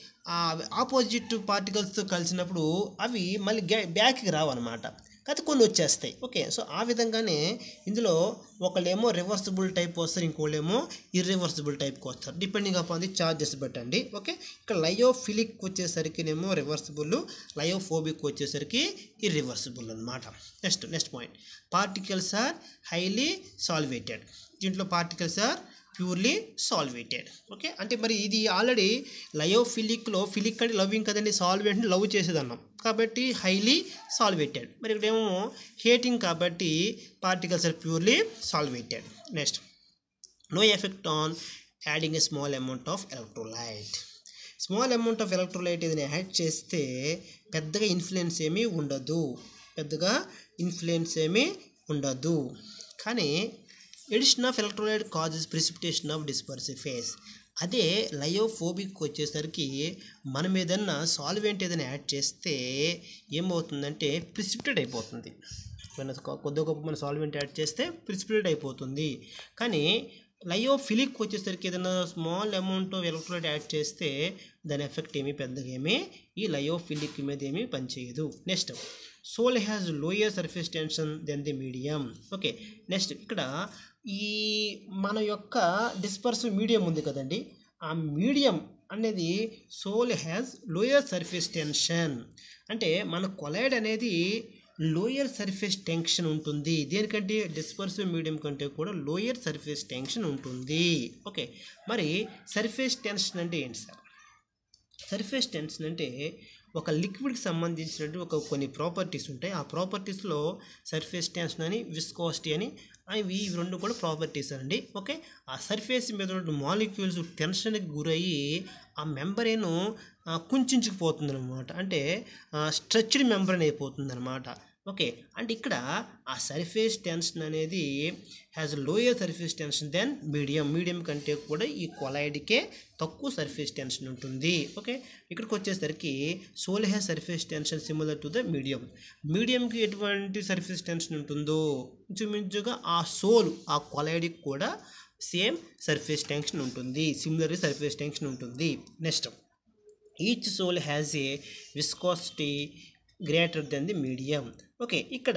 ఆపోజిట్ పార్టికల్స్తో కలిసినప్పుడు అవి మళ్ళీ గ్యా బ్యాక్కి రావన్నమాట కాకపోతే కొన్ని వచ్చేస్తాయి ఓకే సో ఆ విధంగానే ఇందులో ఒకళ్ళేమో రివర్సిబుల్ టైప్ వస్తారు ఇంకోళ్ళేమో ఇర్రివర్సిబుల్ టైప్కి వస్తారు డిపెండింగ్ అపాన్ ది చార్జెస్ బట్టండి ఓకే ఇక్కడ లయోఫిలిక్ వచ్చేసరికినేమో రివర్సిబుల్ లయోఫోబిక్ వచ్చేసరికి ఇర్రివర్సిబుల్ అనమాట next next point particles are highly solvated దీంట్లో particles are purely solvated okay అంటే మరి ఇది ఆల్రెడీ లయోఫిలిక్లో ఫిలిక్ అంటే లవ్వింగ్ కదండి సాల్వేట్ని లవ్ చేసేదన్నాం కాబట్టి హైలీ సాల్వేటెడ్ మరి ఇక్కడేమో హేటింగ్ కాబట్టి particles are purely solvated next no effect on adding a small amount of electrolyte small amount of electrolyte ఏదైనా యాడ్ చేస్తే పెద్దగా ఇన్ఫ్లుయెన్స్ ఏమీ ఉండదు పెద్దగా ఇన్ఫ్లుయెన్స్ ఏమీ ఉండదు కానీ addition of electrolyte causes precipitation of dispersive phase అదే లయోఫోబిక్ వచ్చేసరికి మనం ఏదన్నా సాల్వెంట్ ఏదైనా యాడ్ చేస్తే ఏమవుతుందంటే ప్రిసిపిటేట్ అయిపోతుంది మన కొద్ది గొప్ప మన సాల్వెంట్ యాడ్ చేస్తే ప్రిసిపిటేట్ అయిపోతుంది కానీ లయోఫిలిక్ వచ్చేసరికి ఏదైనా small amount of electrolyte add చేస్తే దాని ఎఫెక్ట్ ఏమీ పెద్దగా ఏమీ ఈ లయోఫిలిక్ మీద ఏమీ పనిచేయదు next sol has lower surface tension than the medium okay next ఇక్కడ ఈ మన యొక్క డిస్పర్సివ్ మీడియం ఉంది కదండి ఆ మీడియం అనేది sol has lower surface tension అంటే మన కొలైడ్ అనేది లోయర్ సర్ఫేస్ టెన్షన్ ఉంటుంది దేనికంటే డిస్పర్సివ్ మీడియం కంటే కూడా లోయర్ సర్ఫేస్ టెన్షన్ ఉంటుంది ఓకే మరి సర్ఫేస్ టెన్షన్ అంటే ఏంటి సార్ సర్ఫేస్ టెన్షన్ అంటే ఒక లిక్విడ్కి సంబంధించినట్టు ఒక కొన్ని ప్రాపర్టీస్ ఉంటాయి ఆ ప్రాపర్టీస్లో సర్ఫేస్ టెన్షన్ అని విస్కోసిటీ అని అవి ఇవి రెండు కూడా ప్రాపర్టీస్ అండి ఓకే ఆ సర్ఫేస్ మీద ఉన్న మాలిక్యూల్స్ టెన్షన్కి గురయ్యి ఆ మెంబరేను కుంచుకుపోతుంది అనమాట అంటే స్ట్రెచ్డ్ మెంబరేన్ అయిపోతుంది అనమాట ఓకే అంటే ఇక్కడ ఆ సర్ఫేస్ టెన్షన్ అనేది has lower surface tension than medium medium కంటే కూడా ఈ కొలైడ్కే తక్కువ సర్ఫేస్ టెన్షన్ ఉంటుంది ఓకే ఇక్కడికి వచ్చేసరికి sol has surface tension similar to the medium మీడియంకి ఎటువంటి సర్ఫేస్ టెన్షన్ ఉంటుందో ఇంచుమించుగా ఆ సోల్ ఆ కొలైడ్కి కూడా సేమ్ సర్ఫేస్ టెన్షన్ ఉంటుంది సిమిలర్ సర్ఫేస్ టెన్షన్ ఉంటుంది next each sol has a viscosity greater than the medium okay ఇక్కడ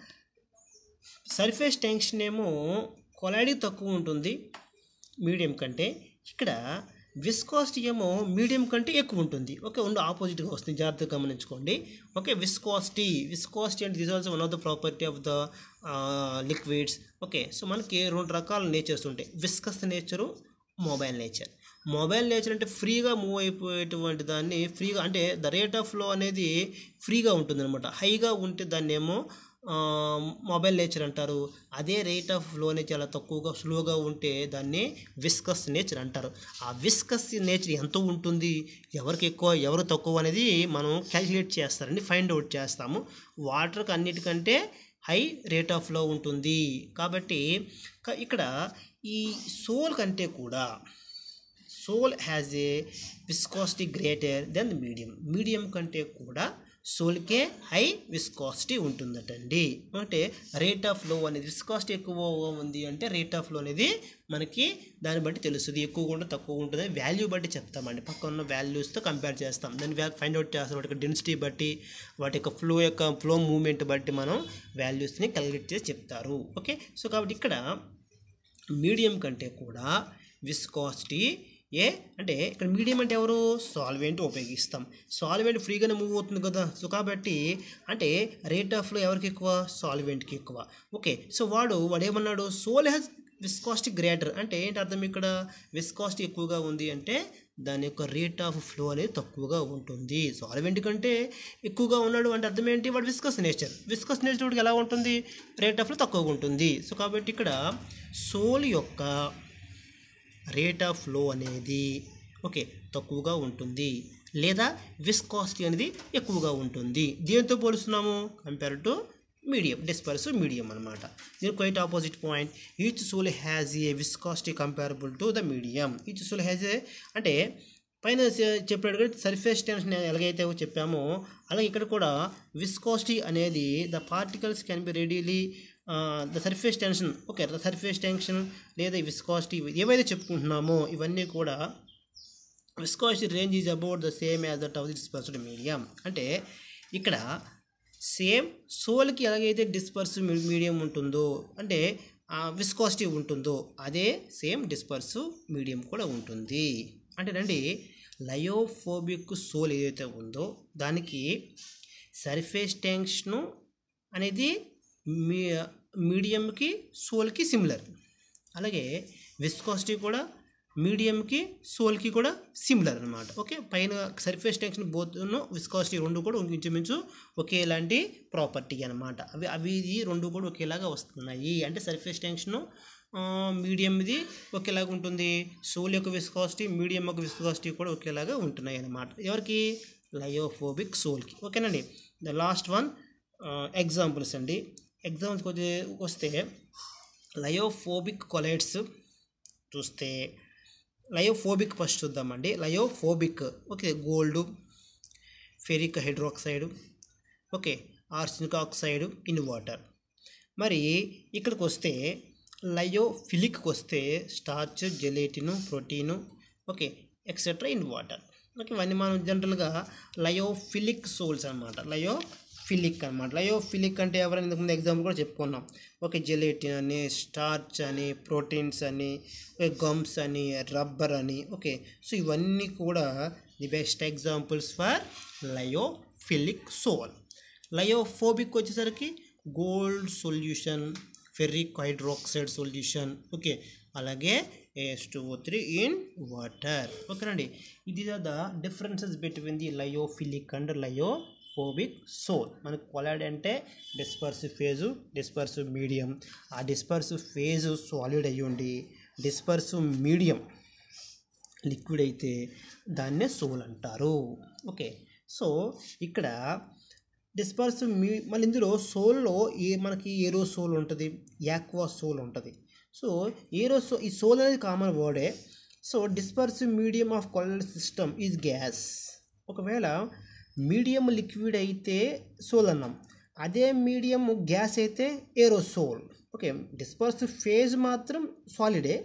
సర్ఫేస్ టెన్షన్ ఏమో కొలాడి తక్కువ ఉంటుంది మీడియం కంటే ఇక్కడ విస్కాసిటీ ఏమో మీడియం కంటే ఎక్కువ ఉంటుంది ఓకే రెండు ఆపోజిట్గా వస్తుంది జాగ్రత్తగా గమనించుకోండి ఓకే విస్కాసిటీ విస్కాసిటీ అంటే this also one of the property of the liquids okay so మనకి రెండు రకాల నేచర్స్ ఉంటాయి viscous nature mobile nature mobile nature అంటే ఫ్రీగా మూవ్ అయిపోయేటువంటి దాన్ని ఫ్రీగా అంటే ద రేట్ ఆఫ్ ఫ్లో అనేది ఫ్రీగా ఉంటుంది అనమాట హైగా ఉంటే దాన్ని ఏమో మొబైల్ నేచర్ అంటారు అదే రేట్ ఆఫ్ ఫ్లో అనేది చాలా తక్కువగా స్లోగా ఉంటే దాన్ని విస్కస్ నేచర్ అంటారు ఆ విస్కస్ నేచర్ ఎంత ఉంటుంది ఎవరికి ఎక్కువ ఎవరు తక్కువ అనేది మనం క్యాలిక్యులేట్ చేస్తారండి ఫైండ్ అవుట్ చేస్తాము వాటర్కి అన్నిటికంటే హై రేట్ ఆఫ్ ఫ్లో ఉంటుంది కాబట్టి క- ఇక్కడ ఈ సోల్ కంటే కూడా sol has a viscosity greater than medium medium కంటే కూడా సోల్కే హై విస్కాసిటీ ఉంటుందటండి అంటే రేట్ ఆఫ్ ఫ్లో అనేది విస్కాసిటీ ఎక్కువ ఉంది అంటే రేట్ ఆఫ్ ఫ్లో అనేది మనకి దాన్ని బట్టి తెలుస్తుంది ఎక్కువ ఉంటే తక్కువ ఉంటుంది వాల్యూ బట్టి చెప్తామండి పక్కన ఉన్న వాల్యూస్తో కంపేర్ చేస్తాం దాన్ని ఫైండ్ అవుట్ చేస్తాం వాటి యొక్క డెన్సిటీ బట్టి వాటి యొక్క ఫ్లో యొక్క ఫ్లో మూమెంట్ బట్టి మనం వాల్యూస్ని క్యాలిక్యులేట్ చేసి చెప్తారు ఓకే సో కాబట్టి ఇక్కడ మీడియం కంటే కూడా విస్కాసిటీ ఏ అంటే ఇక్కడ మీడియం అంటే ఎవరు సాల్వెంట్ ఉపయోగిస్తాం సాల్వెంట్ ఫ్రీగానే మూవ్ అవుతుంది కదా సో కాబట్టి అంటే రేట్ ఆఫ్ ఫ్లో ఎవరికి ఎక్కువ సాల్వెంట్కి ఎక్కువ ఓకే సో వాడు వాడు ఏమన్నాడు సోల్ హ్యాస్ విస్కాసిటీ గ్రేటర్ అంటే ఏంటి అర్థం ఇక్కడ విస్కాసిటీ ఎక్కువగా ఉంది అంటే దాని యొక్క రేట్ ఆఫ్ ఫ్లో అనేది తక్కువగా ఉంటుంది సాల్వెంట్ కంటే ఎక్కువగా ఉన్నాడు అంటే అర్థం ఏంటి వాడు విస్కస్ నేచర్ విస్కస్ నేచర్ వాడికి ఎలా ఉంటుంది రేట్ ఆఫ్ ఫ్లో తక్కువగా ఉంటుంది సో కాబట్టి ఇక్కడ సోల్ యొక్క రేట్ ఆఫ్ ఫ్లో అనేది ఓకే తక్కువగా ఉంటుంది లేదా విస్కాసిటీ అనేది ఎక్కువగా ఉంటుంది దేంతో పోలుస్తున్నాము compare to medium disperse medium అనమాట దీని quite opposite point each sol has a viscosity comparable to the medium each sol has a అంటే పైన చె- చెప్పినట్టుగా సర్ఫేస్ టెన్షన్ ఎలాగైతే చెప్పామో అలాగే ఇక్కడ కూడా విస్కాసిటీ అనేది the particles can be readily the surface tension okay the surface tension లేదా విస్కాసిటీ ఏవైతే చెప్పుకుంటున్నామో ఇవన్నీ కూడా viscosity range is about the same as that of the dispersed medium అంటే ఇక్కడ సేమ్ సోల్కి ఎలాగైతే డిస్పర్స్ మీడియం ఉంటుందో అంటే విస్కాసిటీ ఉంటుందో అదే సేమ్ డిస్పర్స్ మీడియం కూడా ఉంటుంది అంటే రండి లయోఫోబిక్ సోల్ ఏదైతే ఉందో దానికి సర్ఫేస్ టెన్షను అనేది మీ మీడియంకి సోల్కి సిమిలర్ అలాగే విస్కాసిటీ కూడా మీడియంకి సోల్కి కూడా సిమిలర్ అనమాట ఓకే పైన సర్ఫేస్ టెన్షన్ బోత్ను విస్కాసిటీ రెండు కూడా ఇంచుమించు ఒకేలాంటి ప్రాపర్టీ అనమాట అవి అవి ఇది రెండు కూడా ఒకేలాగా వస్తున్నాయి అంటే సర్ఫేస్ టెన్షను మీడియంది ఒకేలాగా ఉంటుంది సోల్ యొక్క విస్కాసిటీ మీడియం యొక్క విస్కాసిటీ కూడా ఒకేలాగా ఉంటున్నాయి అన్నమాట ఎవరికి లయోఫోబిక్ సోల్కి ఓకేనండి ద లాస్ట్ వన్ ఎగ్జాంపుల్స్ అండి ఎగ్జాంపుల్స్ వస్తే లయోఫోబిక్ కొలైడ్స్ చూస్తే లయోఫోబిక్ ఫస్ట్ చూద్దామండి lyophobic okay gold ferric hydroxide okay arsenic oxide in water మరి ఇక్కడికి వస్తే లయోఫిలిక్కి వస్తే starch gelatin protein okay etcetera in water okay ఇవన్నీ మనం జనరల్గా లయోఫిలిక్ సోల్స్ అనమాట లయోఫిలిక్ అనమాట లయోఫిలిక్ అంటే ఎవరైనా ఇంతకుముందు ఎగ్జాంపుల్ కూడా చెప్పుకున్నాం ఓకే జెలేటిన్ అని స్టార్చ్ అని ప్రోటీన్స్ అని గమ్స్ అని రబ్బర్ అని ఓకే సో ఇవన్నీ కూడా the best examples for lyophilic sol lyophobic వచ్చేసరికి gold solution ferric hydroxide solution okay అలాగే S two three in water ఓకేనండి ఇది the differences between the lyophilic and lyophobic sol మనకు కొలాడ్ అంటే డిస్పర్స్ ఫేజు డిస్పర్స్ మీడియం ఆ డిస్పర్స్ ఫేజు సాలిడ్ అయ్యి ఉండి డిస్పర్స్ మీడియం లిక్విడ్ అయితే దాన్నే సోల్ అంటారు ఓకే సో ఇక్కడ డిస్పర్స్ మీ మళ్ళీ ఇందులో సోల్లో ఏ మనకి ఏరో సోల్ ఉంటుంది యాక్వా సోల్ ఉంటుంది సో ఏరో సో ఈ సోల్ అనేది కామన్ వర్డే so disperse medium of colloid system is gas ఒకవేళ మీడియం లిక్విడ్ అయితే సోల్ అన్నాం అదే మీడియం గ్యాస్ అయితే ఏరోసోల్ ఓకే డిస్పర్స్ ఫేజ్ మాత్రం సాలిడే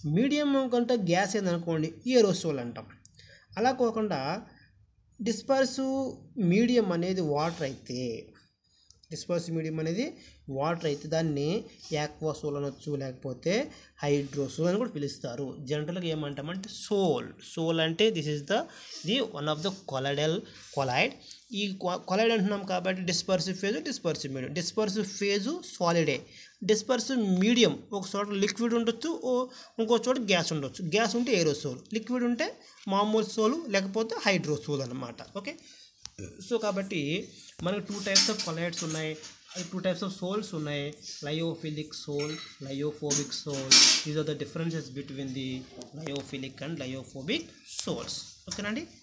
మీడియం కంటే గ్యాస్ ఏందనుకోండి ఏరోసోల్ అంటాం అలా కాకుండా డిస్పర్సు మీడియం అనేది వాటర్ అయితే డిస్పర్స్ మీడియం అనేది వాటర్ అయితే దాన్ని యాక్వాసోల్ అనొచ్చు లేకపోతే హైడ్రోసోల్ అని కూడా పిలుస్తారు జనరల్గా ఏమంటామంటే సోల్ సోల్ అంటే this is the the one of the colloidal colloid ఈ కొలైడ్ అంటున్నాం కాబట్టి dispersive phase dispersive medium dispersive phase సాలిడే డిస్పర్సివ్ మీడియం ఒక చోట లిక్విడ్ ఉండొచ్చు ఓ ఇంకో చోట గ్యాస్ ఉండొచ్చు గ్యాస్ ఉంటే ఏరోసోల్ లిక్విడ్ ఉంటే మామూలు సోలు లేకపోతే హైడ్రోసోల్ అన్నమాట ఓకే సో కాబట్టి మనకు టూ టైప్స్ ఆఫ్ కొలైడ్స్ ఉన్నాయి టూ టైప్స్ ఆఫ్ సోల్స్ ఉన్నాయి lyophilic sol lyophobic sol these are the differences between the lyophilic and lyophobic sols ఓకేనండి